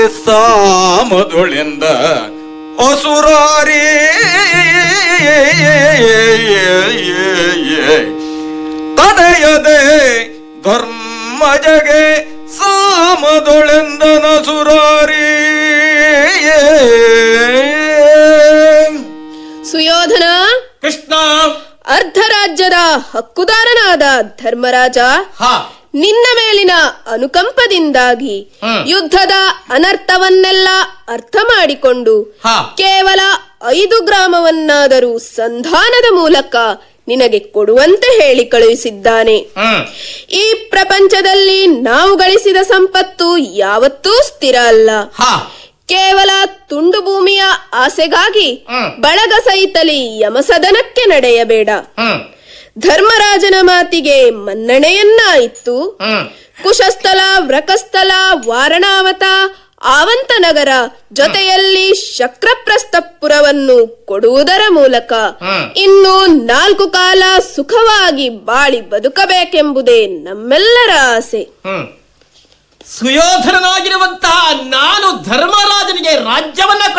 ಸಾಮದುಳಿಂದ ಅಸುರಾರಿ ತಡೆಯದೆ ಧರ್ಮಜಗೆ ಸಾಮದುಳೆಂದನ ಸುರಾರಿ ಸುಯೋಧನ ಕೃಷ್ಣ ಅರ್ಧ ರಾಜ್ಯದ ಹಕ್ಕುದಾರನಾದ ಧರ್ಮರಾಜ ಹಾ ನಿನ್ನ ಮೇಲಿನ ಅನುಕಂಪದಿಂದಾಗಿ ಹ್ಮ್. ಯುದ್ಧದ ಅನರ್ಥವನ್ನೆಲ್ಲ ಅರ್ಥ ಮಾಡಿಕೊಂಡು ಹಾ. ಕೇವಲ ಐದು ಗ್ರಾಮವನ್ನಾದರೂ ಸಂಧಾನದ ಮೂಲಕ ನಿನಗೆ ಕೊಡುವಂತೆ ಹೇಳಿ ಕಳುಹಿಸಿದ್ದಾನೆ ಹ್ಮ್ ಈ ಪ್ರಪಂಚದಲ್ಲಿ ನಾವು ಗಳಿಸಿದ ಸಂಪತ್ತು ಯಾವತ್ತೂ ಸ್ಥಿರ ಅಲ್ಲ ಹಾ ಕೇವಲ ತುಂಡು ಭೂಮಿಯ ಆಸೆಗಾಗಿ ಹ್ಮ್. ಬಳಗ ಸಹಿತಲಿ ಯಮಸದನಕ್ಕೆ ನಡೆಯಬೇಡ ಹ್ಮ್ ಧರ್ಮರಾಜನ ಮಾತಿಗೆ ಮನ್ನಣೆಯನ್ನ ಇತ್ತು ಹ್ಮ್ ಕುಶಸ್ಥಲ ವ್ರಕಸ್ಥಲ ವಾರಣಾವತ ಆವಂತನಗರ ಜೊತೆಯಲ್ಲಿ ಶಕ್ರಪ್ರಸ್ಥಪುರವನ್ನು ಕೊಡುವುದರ ಮೂಲಕ ಹ್ಮ್. ಇನ್ನು ನಾಲ್ಕು ಕಾಲ ಸುಖವಾಗಿ ಬಾಳಿ ಬದುಕಬೇಕೆಂಬುದೇ ನಮ್ಮೆಲ್ಲರ ಆಸೆ ಹ್ಮ್ ಸುಯೋಧನನಾಗಿರುವಂತಹ ನಾನು ಧರ್ಮರಾಜನಿಗೆ ರಾಜ್ಯವನ್ನ